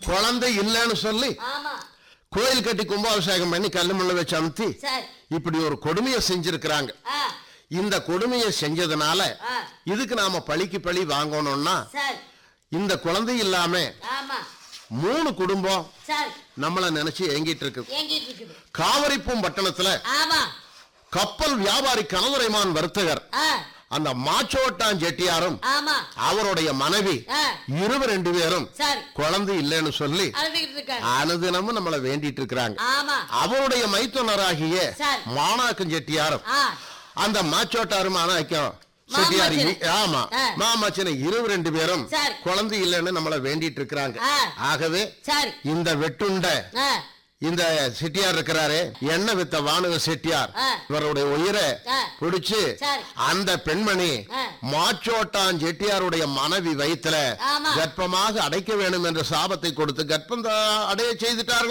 குழந்தை இல்லைன்னு சொல்லி ஆமா கோயில் கட்டி கும்பாபிஷேகம் பண்ணி கல்லு முள்ள வச்சு அமுத்தி சரி இப்படி ஒரு கொடுமையை செஞ்சிருக்கிறாங்க ஆ இந்த கொடுமையை செஞ்சதுனால ஆ இதுக்கு நாம பழிக்கு பழி வாங்கணும்னா சரி இந்த குழந்தை இல்லாம ஆமா மூணு குடும்பம் சரி நம்மள நினைச்சு ஏங்கிட்டு இருக்கு ஏங்கிட்டு இருக்குது காவிரிப்பூம் பட்டணத்துல ஆமா கப்பல் வியாபாரி கனதுரைமான் வர்த்தகர் ஆ அந்த மாச்சோட்டான் செட்டியாரும் ஆமா அவருடைய மனைவி ஆ இருவர் ரெண்டு பேரும் சரி குழந்தை இல்லைன்னு சொல்லி அழுதுகிட்டு இருக்காரு அனுதினமும் நம்மளை வேண்டிட்டு இருக்கிறாங்க ஆமா அவருடைய மைத்துனராகிய சரி. மாணாக்கம் செட்டியாரும் ஆ அந்த மாச்சோட்டாரும் மாணாக்கம் செட்டியார் மாமச்சனை. இ- ஆமா ஆ. மாமச்சனை இருவர் ரெண்டு பேரும் சரி. குழந்தை இல்லைன்னு நம்மளை வேண்டிட்டு இருக்கிறாங்க ஆ. ஆகவே சரி இந்த வெட்டுண்ட ஆ இந்த செட்டியார் இருக்கிறாரு எண்ணெய் வித்த வானக செட்டியார் ஆ. இவருடைய உயிரை ஆ. பிடிச்சு சரி. அந்த பெண்மணி ஆ. மாச்சோட்டான் செட்டியாருடைய மனைவி வயித்துல ஆமா. கர்ப்பமாக அடைக்க வேண்டும் என்ற சாபத்தை கொடுத்து கர்ப்பம் தான் அடைய செய்துட்டார்கள்